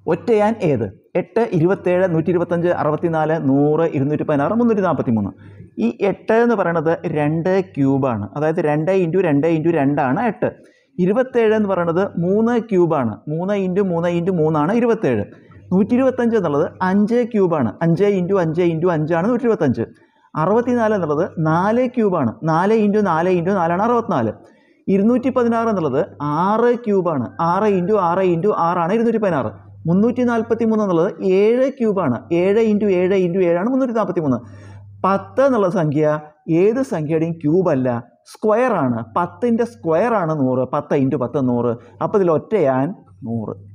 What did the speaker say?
ഒറ്റയാൻ ഏത് എട്ട് ഇരുപത്തേഴ് നൂറ്റി ഇരുപത്തഞ്ച് അറുപത്തിനാല് നൂറ് ഇരുന്നൂറ്റി പതിനാറ് മുന്നൂറ്റി നാൽപ്പത്തി മൂന്ന് ഈ എട്ട് എന്ന് പറയുന്നത് രണ്ട് ക്യൂബാണ് അതായത് രണ്ട് ഇൻറ്റു രണ്ട് ഇൻറ്റു രണ്ടാണ് എട്ട് ഇരുപത്തേഴ് എന്ന് പറയുന്നത് മൂന്ന് ക്യൂബാണ് മൂന്ന് ഇൻറ്റു മൂന്ന് ഇൻറ്റു മൂന്നാണ് ഇരുപത്തേഴ് നൂറ്റി ഇരുപത്തഞ്ച് എന്നുള്ളത് അഞ്ച് ക്യൂബാണ് അഞ്ച് ഇൻറ്റു അഞ്ച് ഇൻറ്റു അഞ്ചാണ് നൂറ്റി ഇരുപത്തഞ്ച് അറുപത്തിനാല് എന്നുള്ളത് നാല് ക്യൂബാണ് നാല് ഇൻറ്റു നാല് ഇൻറ്റു നാലാണ് അറുപത്തിനാല് ഇരുന്നൂറ്റി പതിനാറ് എന്നുള്ളത് ആറ് ക്യൂബാണ് ആറ് ഇൻറ്റു ആറ് ഇൻറ്റു ആറാണ് ഇരുന്നൂറ്റി പതിനാറ് മുന്നൂറ്റി നാൽപ്പത്തി മൂന്ന് എന്നുള്ളത് ഏഴ് ക്യൂബാണ് ഏഴ് ഇൻറ്റു ഏഴ് ഇൻറ്റു ഏഴാണ് മുന്നൂറ്റി നാൽപ്പത്തി മൂന്ന് പത്ത് എന്നുള്ള സംഖ്യ ഏത് സംഖ്യയുടെയും ക്യൂബല്ല സ്ക്വയർ ആണ് പത്തിൻ്റെ സ്ക്വയർ ആണ് നൂറ് പത്ത് ഇൻറ്റു പത്ത് നൂറ് അപ്പോൾ ഇതിൽ ഒറ്റയാൻ നൂറ്